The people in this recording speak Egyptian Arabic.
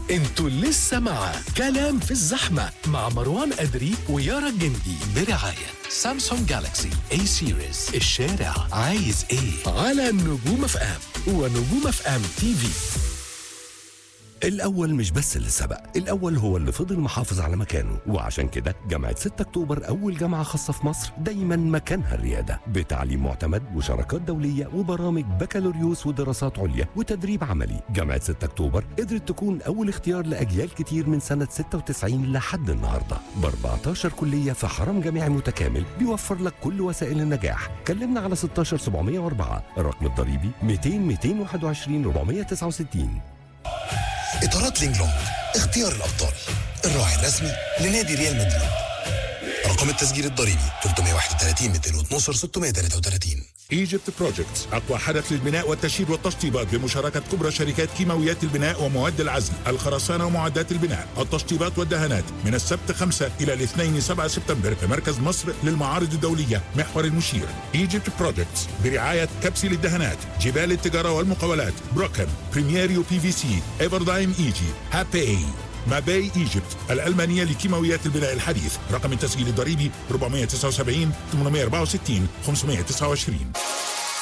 انتوا لسه مع كلام في الزحمة مع مروان أدري ويارا الجندي برعاية سامسونج جالاكسي اي سيريز الشارع عايز ايه على نجوم اف ام ونجوم اف ام تي في الأول مش بس اللي سبق الأول هو اللي فضل محافظ على مكانه وعشان كده جامعة 6 أكتوبر أول جامعة خاصة في مصر دايما مكانها الريادة بتعليم معتمد وشراكات دولية وبرامج بكالوريوس ودراسات عليا وتدريب عملي جامعة 6 أكتوبر قدرت تكون أول اختيار لأجيال كتير من سنة 96 لحد النهاردة ب 14 كلية في حرم جامعي متكامل بيوفر لك كل وسائل النجاح كلمنا على 16704 الرقم الضريبي 200 221 469 اطارات لينج لونج اختيار الابطال الراعي الرسمي لنادي ريال مدريد رقم التسجيل الضريبي 331 212 633 ايجيبت بروجكتس اقوى حدث للبناء والتشييد والتشطيبات بمشاركه كبرى شركات كيماويات البناء ومواد العزل الخرسانه ومعدات البناء التشطيبات والدهانات من السبت 5 الى الاثنين 7 سبتمبر في مركز مصر للمعارض الدوليه محور المشير ايجيبت بروجكتس برعايه كبسي للدهانات جبال التجاره والمقاولات بروكن بريميريو بي في سي ايفردايم ايجي هابي ماباي ايجيبت الألمانية لكيماويات البناء الحديث رقم التسجيل الضريبي 479 864 529